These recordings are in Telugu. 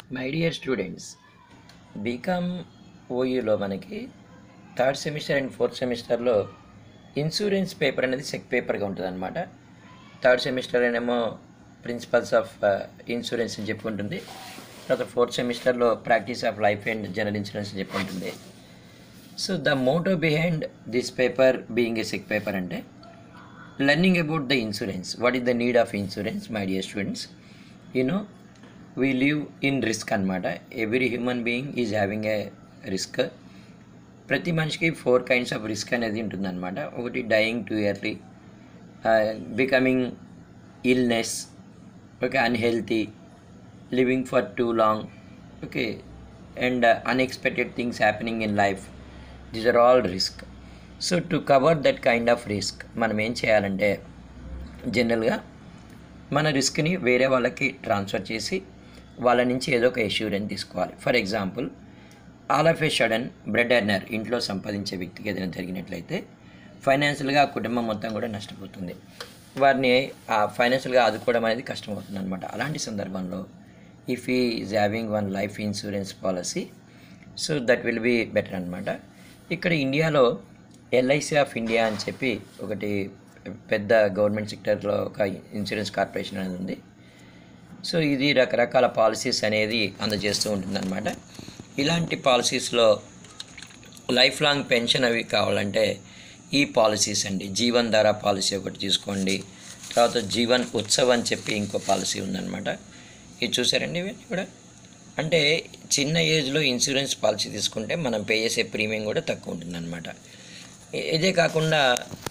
మై డియర్ స్టూడెంట్స్ బీకామ్ ఓయూలో మనకి థర్డ్ సెమిస్టర్ అండ్ ఫోర్త్ సెమిస్టర్లో ఇన్సూరెన్స్ పేపర్ అనేది సెక్ పేపర్గా ఉంటుంది అనమాట థర్డ్ సెమిస్టర్ ఏమో ప్రిన్సిపల్స్ ఆఫ్ ఇన్సూరెన్స్ అని చెప్పి ఉంటుంది తర్వాత ఫోర్త్ సెమిస్టర్లో practice of life and general insurance అని చెప్పి ఉంటుంది so the motto behind this paper being a SEC paper అంటే learning about the insurance what is the need of insurance my dear students you know we live in risk అనమాట every human being is having a risk ప్రతి మనిషికి ఫోర్ కైండ్స్ ఆఫ్ రిస్క్ అనేది ఉంటుందన్నమాట ఒకటి dying too early becoming illness okay unhealthy living for too long okay and unexpected things happening in life these are all risk so to cover that kind of risk మనం ఏం చేయాలంటే జనరల్గా మన రిస్క్ని వేరే వాళ్ళకి ట్రాన్స్ఫర్ చేసి వాళ్ళ నుంచి ఏదో ఒక ఎష్యూరెన్స్ తీసుకోవాలి for example all of a sudden bread earner ఇంట్లో సంపాదించే వ్యక్తికి ఏదైనా జరిగినట్లయితే ఫైనాన్షియల్గా ఆ కుటుంబం మొత్తం కూడా నష్టపోతుంది వారిని ఆ ఫైనాన్షియల్గా ఆదుకోవడం అనేది కష్టమవుతుంది అనమాట అలాంటి సందర్భంలో if he is having one life insurance policy so that will be better అనమాట ఇక్కడ ఇండియాలో ఎల్ఐసి ఆఫ్ ఇండియా అని చెప్పి ఒకటి పెద్ద గవర్నమెంట్ సెక్టర్లో ఒక ఇన్సూరెన్స్ కార్పొరేషన్ అనేది ఉంది సో ఇది రకరకాల పాలసీస్ అనేది అందజేస్తూ ఉంటుందన్నమాట ఇలాంటి పాలసీస్లో లైఫ్ లాంగ్ పెన్షన్ అవి కావాలంటే ఈ పాలసీస్ అండి జీవన్ ధార పాలసీ ఒకటి తీసుకోండి తర్వాత జీవన్ ఉత్సవ్ అని చెప్పి ఇంకో పాలసీ ఉందన్నమాట ఇది చూసారండి ఇవన్నీ కూడా అంటే చిన్న ఏజ్లో ఇన్సూరెన్స్ పాలసీ తీసుకుంటే మనం పే చేసే ప్రీమియం కూడా తక్కువ ఉంటుందన్నమాట ఇ- ఇదే కాకుండా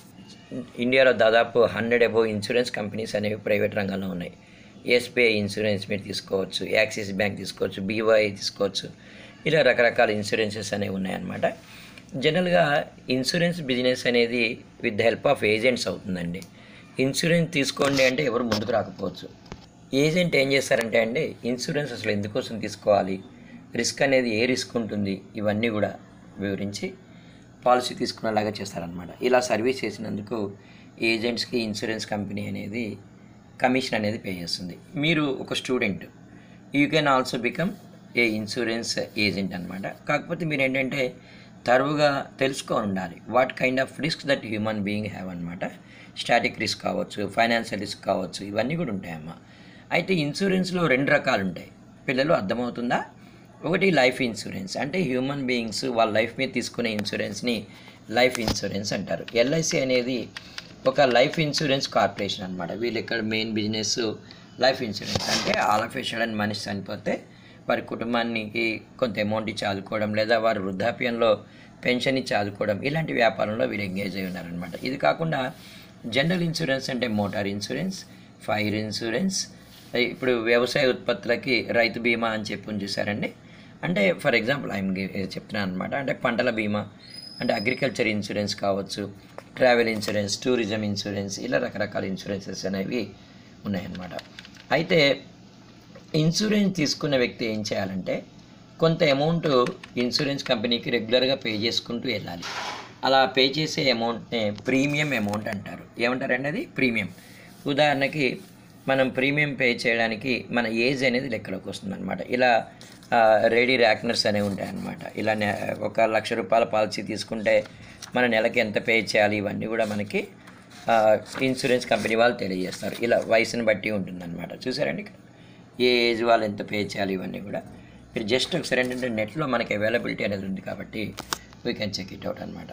ఇండియాలో దాదాపు హండ్రెడ్ అబోవ్ ఇన్సూరెన్స్ కంపెనీస్ అనేవి ప్రైవేట్ రంగంలో ఉన్నాయి ఎస్బీఐ ఇన్సూరెన్స్ మీరు తీసుకోవచ్చు యాక్సిస్ బ్యాంక్ తీసుకోవచ్చు బీవై తీసుకోవచ్చు ఇలా రకరకాల ఇన్సూరెన్సెస్ అనేవి ఉన్నాయన్నమాట జనరల్గా ఇన్సూరెన్స్ బిజినెస్ అనేది with the help of agents అవుతుందండి ఇన్సూరెన్స్ తీసుకోండి అంటే ఎవరు ముందుకు రాకపోవచ్చు ఏజెంట్ ఏం చేస్తారంటే అండి ఇన్సూరెన్స్ అసలు ఎందుకోసం తీసుకోవాలి రిస్క్ అనేది ఏ రిస్క్ ఉంటుంది ఇవన్నీ కూడా వివరించి పాలసీ తీసుకునేలాగా చేస్తారనమాట ఇలా సర్వీస్ చేసినందుకు ఏజెంట్స్కి ఇన్సూరెన్స్ కంపెనీ అనేది కమిషన్ అనేది పే చేస్తుంది మీరు ఒక student you can also become a insurance agent అనమాట కాకపోతే మీరు ఏంటంటే తరువుగా తెలుసుకొని ఉండాలి what kind of risk that human being have అనమాట స్టాటిక్ రిస్క్ కావచ్చు ఫైనాన్షియల్ రిస్క్ కావచ్చు ఇవన్నీ కూడా ఉంటాయమ్మా అయితే ఇన్సూరెన్స్లో రెండు రకాలు ఉంటాయి పిల్లలు అర్థమవుతుందా ఒకటి లైఫ్ ఇన్సూరెన్స్ అంటే హ్యూమన్ బీయింగ్స్ వాళ్ళ లైఫ్ మీద తీసుకునే ఇన్సూరెన్స్ని లైఫ్ ఇన్సూరెన్స్ అంటారు ఎల్ఐసి అనేది ఒక లైఫ్ ఇన్సూరెన్స్ కార్పొరేషన్ అనమాట వీళ్ళు ఇక్కడ మెయిన్ బిజినెస్ లైఫ్ ఇన్సూరెన్స్ అంటే ఆల్ ఆఫ్ సడన్ మనిషి చనిపోతే వారి కుటుంబానికి కొంత అమౌంట్ ఇచ్చి ఆదుకోవడం లేదా వారి వృద్ధాప్యంలో పెన్షన్ ఇచ్చి ఆదుకోవడం ఇలాంటి వ్యాపారంలో వీరు ఎంగేజ్ అయి ఉన్నారనమాట ఇది కాకుండా జనరల్ ఇన్సూరెన్స్ అంటే మోటార్ ఇన్సూరెన్స్ ఫైర్ ఇన్సూరెన్స్ ఇప్పుడు వ్యవసాయ ఉత్పత్తులకి రైతు బీమా అని చెప్పి చూసారండి అంటే ఫర్ ఎగ్జాంపుల్ ఐఎమ్ చెప్తున్నాను అనమాట అంటే పంటల బీమా అంటే అగ్రికల్చర్ ఇన్సూరెన్స్ కావచ్చు ట్రావెల్ ఇన్సూరెన్స్ టూరిజం ఇన్సూరెన్స్ ఇలా రకరకాల ఇన్సూరెన్సెస్ అనేవి ఉన్నాయన్నమాట అయితే ఇన్సూరెన్స్ తీసుకున్న వ్యక్తి ఏం చేయాలంటే కొంత అమౌంట్ ఇన్సూరెన్స్ కంపెనీకి రెగ్యులర్గా పే చేసుకుంటూ వెళ్ళాలి అలా పే చేసే అమౌంట్నే ప్రీమియం అమౌంట్ అంటారు ఏమంటారండి అది ప్రీమియం ఉదాహరణకి మనం ప్రీమియం పే చేయడానికి మన ఏజ్ అనేది లెక్కలోకి వస్తుంది అనమాట ఇలా రెడీ ర్యాక్నర్స్ అనేవి ఉంటాయన్నమాట ఇలా నె- ఒక లక్ష రూపాయల పాలసీ తీసుకుంటే మన నెలకి ఎంత పే చేయాలి ఇవన్నీ కూడా మనకి ఆ, ఇన్సూరెన్స్ కంపెనీ వాళ్ళు తెలియజేస్తారు ఇలా వయసుని బట్టి ఉంటుందన్నమాట చూసారండి ఇక్కడ ఏ ఏజ్ వాళ్ళు ఎంత పే చేయాలి ఇవన్నీ కూడా మీరు జస్ట్ ఒకసారి ఏంటంటే నెట్లో మనకి అవైలబిలిటీ అనేది ఉంది కాబట్టి we can check it out అనమాట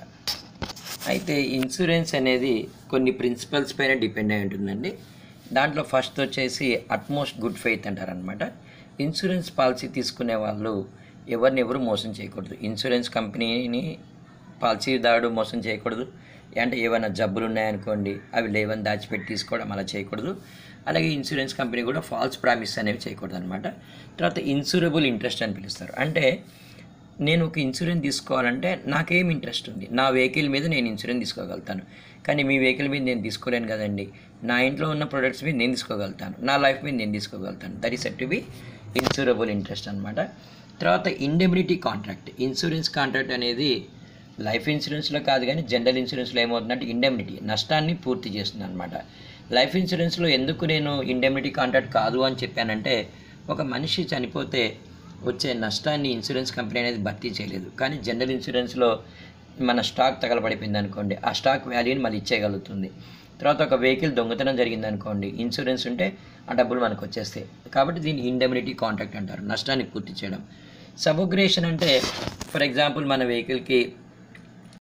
అయితే ఇన్సూరెన్స్ అనేది కొన్ని ప్రిన్సిపల్స్ పైన డిపెండ్ అయి ఉంటుందండి దాంట్లో ఫస్ట్ వచ్చేసి అట్మోస్ట్ గుడ్ ఫెయిత్ అంటారనమాట ఇన్సూరెన్స్ పాలసీ తీసుకునే వాళ్ళు ఎవరిని ఎవరు మోసం చేయకూడదు ఇన్సూరెన్స్ కంపెనీని పాలసీదారుడు మోసం చేయకూడదు అంటే ఏమైనా జబ్బులు ఉన్నాయనుకోండి అవి లేవని దాచిపెట్టి తీసుకోవడం అలా చేయకూడదు అలాగే ఇన్సూరెన్స్ కంపెనీ కూడా ఫాల్స్ ప్రామిస్ అనేవి చేయకూడదు అనమాట తర్వాత ఇన్సూరబుల్ ఇంట్రెస్ట్ అని పిలుస్తారు అంటే నేను ఒక ఇన్సూరెన్స్ తీసుకోవాలంటే నాకేం ఇంట్రెస్ట్ ఉంది నా వెహికల్ మీద నేను ఇన్సూరెన్స్ తీసుకోగలుగుతాను కానీ మీ వెహికల్ మీద నేను తీసుకోలేను కదండి నా ఇంట్లో ఉన్న ప్రొడక్ట్స్ మీద నేను తీసుకోగలుగుతాను నా లైఫ్ మీద నేను తీసుకోగలుగుతాను that is set to be insurable interest అనమాట తర్వాత ఇండెమినిటీ కాంట్రాక్ట్ ఇన్సూరెన్స్ కాంట్రాక్ట్ అనేది లైఫ్ ఇన్సూరెన్స్లో కాదు కానీ జనరల్ ఇన్సూరెన్స్లో ఏమవుతుందంటే ఇండెమినిటీ నష్టాన్ని పూర్తి చేస్తుంది అనమాట లైఫ్ ఇన్సూరెన్స్లో ఎందుకు నేను ఇండెమినిటీ కాంట్రాక్ట్ కాదు అని చెప్పానంటే ఒక మనిషి చనిపోతే వచ్చే నష్టాన్ని ఇన్సూరెన్స్ కంపెనీ అనేది భర్తీ చేయలేదు కానీ జనరల్ ఇన్సూరెన్స్లో మన స్టాక్ తగలబడిపోయింది అనుకోండి ఆ స్టాక్ వాల్యూని మళ్ళీ ఇచ్చేయగలుగుతుంది తర్వాత ఒక వెహికల్ దొంగతనం జరిగింది అనుకోండి ఇన్సూరెన్స్ ఉంటే ఆ డబ్బులు మనకు వచ్చేస్తాయి కాబట్టి దీన్ని ఇండెమినిటీ కాంట్రాక్ట్ అంటారు నష్టాన్ని పూర్తి చేయడం సబుగ్రేషన్ అంటే ఫర్ ఎగ్జాంపుల్ మన వెహికల్కి